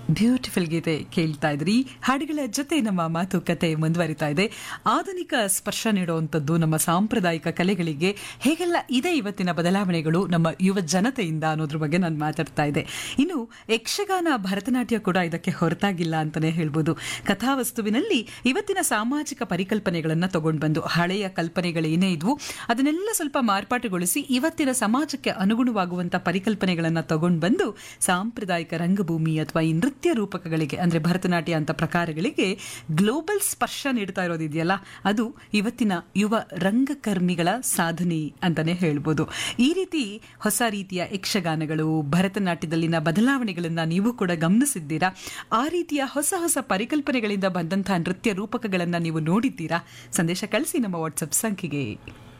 beautiful ಗೀತೆ ಕೇಳ್ತಾ ಇದ್ರಿ ಹಾಡುಗಳ ಜೊತೆ ನಮ್ಮ ಮಾತುಕತೆ ಮುಂದುವರಿತಾ ಇದೆ ಆಧುನಿಕ ಸ್ಪರ್ಶ ನೀಡುವಂಥದ್ದು ನಮ್ಮ ಸಾಂಪ್ರದಾಯಿಕ ಕಲೆಗಳಿಗೆ ಹೇಗೆಲ್ಲ ಇದೆ ಇವತ್ತಿನ ಬದಲಾವಣೆಗಳು ನಮ್ಮ ಯುವ ಜನತೆಯಿಂದ ಅನ್ನೋದ್ರ ಬಗ್ಗೆ ನಾನು ಮಾತಾಡ್ತಾ ಇದ್ದೆ ಇನ್ನು ಯಕ್ಷಗಾನ ಭರತನಾಟ್ಯ ಕೂಡ ಇದಕ್ಕೆ ಹೊರತಾಗಿಲ್ಲ ಅಂತಾನೆ ಹೇಳ್ಬೋದು ಕಥಾವಸ್ತುವಿನಲ್ಲಿ ಇವತ್ತಿನ ಸಾಮಾಜಿಕ ಪರಿಕಲ್ಪನೆಗಳನ್ನ ತಗೊಂಡು ಬಂದು ಹಳೆಯ ಕಲ್ಪನೆಗಳೇನೇ ಇದ್ವು ಅದನ್ನೆಲ್ಲ ಸ್ವಲ್ಪ ಮಾರ್ಪಾಟುಗೊಳಿಸಿ ಇವತ್ತಿನ ಸಮಾಜಕ್ಕೆ ಅನುಗುಣವಾಗುವಂತ ಪರಿಕಲ್ಪನೆಗಳನ್ನ ತಗೊಂಡು ಬಂದು ಸಾಂಪ್ರದಾಯಿಕ ರಂಗಭೂಮಿ ಅಥವಾ ಈ ನೃತ್ಯ ರೂಪಕಗಳಿಗೆ ಅಂದ್ರೆ ಭರತನಾಟ್ಯ ಅಂತ ಪ್ರಕಾರಗಳಿಗೆ ಗ್ಲೋಬಲ್ ಸ್ಪರ್ಶ ನೀಡ್ತಾ ಇರೋದಿದೆಯಲ್ಲ ಅದು ಇವತ್ತಿನ ಯುವ ರಂಗಕರ್ಮಿಗಳ ಸಾಧನೆ ಅಂತಾನೆ ಹೇಳ್ಬೋದು ಈ ರೀತಿ ಹೊಸ ರೀತಿಯ ಯಕ್ಷಗಾನಗಳು ಭರತನಾಟ್ಯದಲ್ಲಿನ ಬದಲಾವಣೆಗಳನ್ನ ನೀವು ಕೂಡ ಗಮನಿಸಿದ್ದೀರಾ ಆ ರೀತಿಯ ಹೊಸ ಹೊಸ ಪರಿಕಲ್ಪನೆಗಳಿಂದ ಬಂದಂತಹ ನೃತ್ಯ ರೂಪಕಗಳನ್ನ ನೀವು ನೋಡಿದ್ದೀರಾ ಸಂದೇಶ ಕಳಿಸಿ ನಮ್ಮ ವಾಟ್ಸಪ್ ಸಂಖ್ಯೆಗೆ